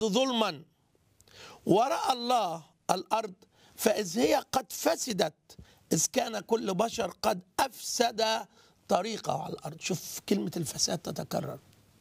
ظلما ورأى الله الأرض فإذ هي قد فسدت إذ كان كل بشر قد أفسد طريقه على الأرض شوف كلمة الفساد تتكرر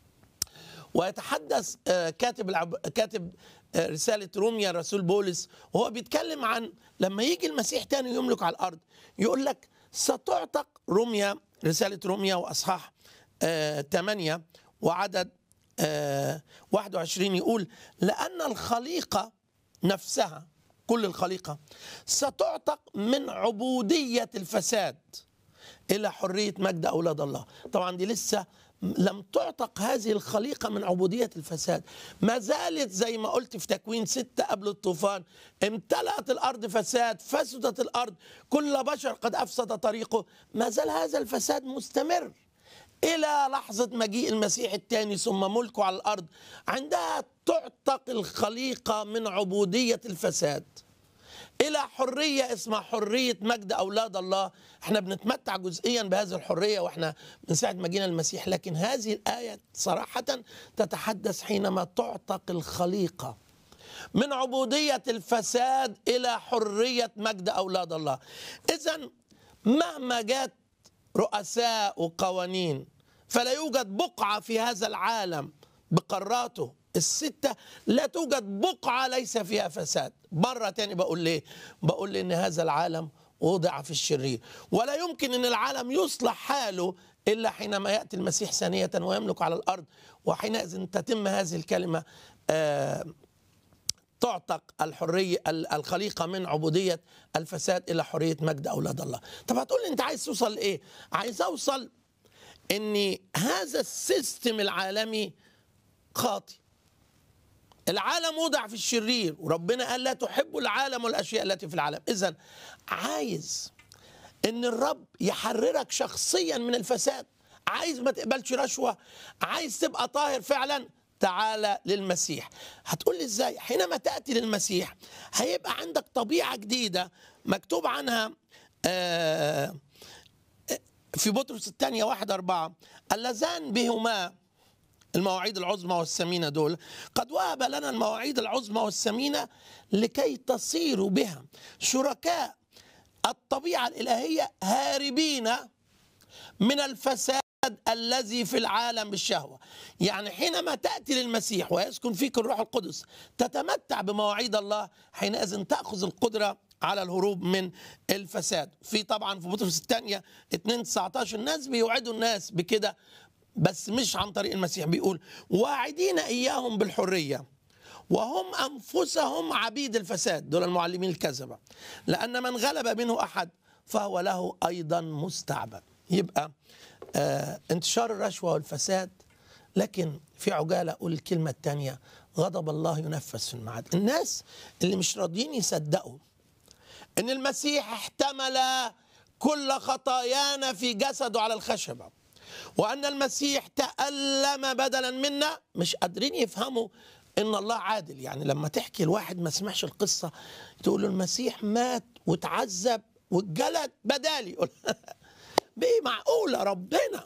ويتحدث آه، كاتب العب... كاتب آه، رسالة روميا الرسول بولس وهو بيتكلم عن لما يجي المسيح تاني يملك على الأرض يقول لك ستعتق روميا رسالة روميا وأصحاح آه 8 وعدد آه 21 يقول لأن الخليقة نفسها كل الخليقة ستعتق من عبودية الفساد إلى حرية مجد أولاد الله طبعا دي لسه لم تعتق هذه الخليقة من عبودية الفساد ما زالت زي ما قلت في تكوين ستة قبل الطوفان امتلأت الأرض فساد فسدت الأرض كل بشر قد أفسد طريقه ما زال هذا الفساد مستمر إلى لحظة مجيء المسيح الثاني ثم ملكه على الأرض عندها تعتق الخليقة من عبودية الفساد الى حريه اسمها حريه مجد اولاد الله احنا بنتمتع جزئيا بهذه الحريه واحنا من ساعه ما جينا المسيح لكن هذه الايه صراحه تتحدث حينما تعتق الخليقه من عبوديه الفساد الى حريه مجد اولاد الله اذا مهما جات رؤساء وقوانين فلا يوجد بقعه في هذا العالم بقاراته الستة لا توجد بقعة ليس فيها فساد مرة تاني بقول ليه بقول إن هذا العالم وضع في الشرير ولا يمكن أن العالم يصلح حاله إلا حينما يأتي المسيح ثانية ويملك على الأرض وحينئذ تتم هذه الكلمة آه تعتق الحرية الخليقة من عبودية الفساد إلى حرية مجد أولاد الله طب هتقول لي أنت عايز توصل لإيه عايز أوصل أن هذا السيستم العالمي خاطئ العالم وضع في الشرير وربنا قال لا تحبوا العالم والاشياء التي في العالم اذا عايز ان الرب يحررك شخصيا من الفساد عايز ما تقبلش رشوه عايز تبقى طاهر فعلا تعالى للمسيح هتقول لي ازاي حينما تاتي للمسيح هيبقى عندك طبيعه جديده مكتوب عنها آه في بطرس الثانيه واحد أربعة اللذان بهما المواعيد العظمى والثمينة دول قد وهب لنا المواعيد العظمى والثمينة لكي تصيروا بها شركاء الطبيعة الإلهية هاربين من الفساد الذي في العالم بالشهوة يعني حينما تأتي للمسيح ويسكن فيك الروح القدس تتمتع بمواعيد الله حينئذ تأخذ القدرة على الهروب من الفساد في طبعا في بطرس الثانية 2 19 الناس بيوعدوا الناس بكده بس مش عن طريق المسيح بيقول واعدين اياهم بالحريه وهم انفسهم عبيد الفساد دول المعلمين الكذبه لان من غلب منه احد فهو له ايضا مستعبد يبقى آه انتشار الرشوه والفساد لكن في عجاله اقول الكلمه الثانيه غضب الله ينفذ في الميعاد الناس اللي مش راضيين يصدقوا ان المسيح احتمل كل خطايانا في جسده على الخشبه وأن المسيح تألم بدلا منا مش قادرين يفهموا إن الله عادل يعني لما تحكي الواحد ما سمعش القصة تقول له المسيح مات وتعذب واتجلد بدالي يقول بيه معقولة ربنا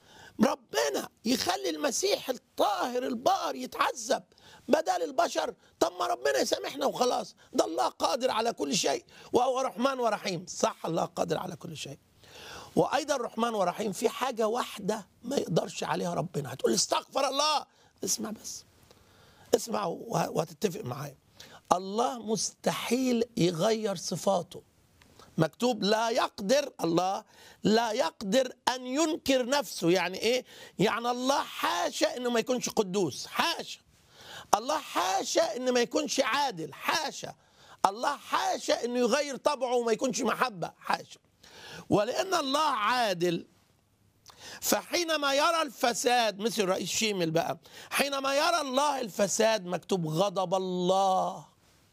ربنا يخلي المسيح الطاهر البار يتعذب بدل البشر طب ما ربنا يسامحنا وخلاص ده الله قادر على كل شيء وهو رحمن ورحيم صح الله قادر على كل شيء وايضا الرحمن ورحيم في حاجه واحده ما يقدرش عليها ربنا هتقول استغفر الله اسمع بس اسمع وهتتفق معايا الله مستحيل يغير صفاته مكتوب لا يقدر الله لا يقدر ان ينكر نفسه يعني ايه يعني الله حاشا انه ما يكونش قدوس حاشا الله حاشا انه ما يكونش عادل حاشا الله حاشا انه يغير طبعه وما يكونش محبه حاشا ولأن الله عادل فحينما يرى الفساد مثل رئيس شيمل بقى حينما يرى الله الفساد مكتوب غضب الله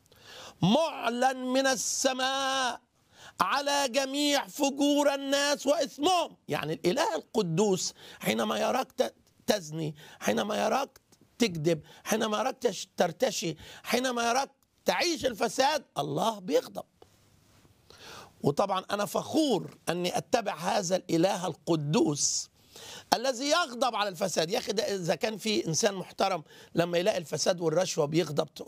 معلن من السماء على جميع فجور الناس واثمهم يعني الاله القدوس حينما يراك تزني حينما يراك تكذب حينما يراك ترتشي حينما يراك تعيش الفساد الله بيغضب وطبعا انا فخور اني اتبع هذا الاله القدوس الذي يغضب على الفساد يا اخي ده اذا كان في انسان محترم لما يلاقي الفساد والرشوه بيغضب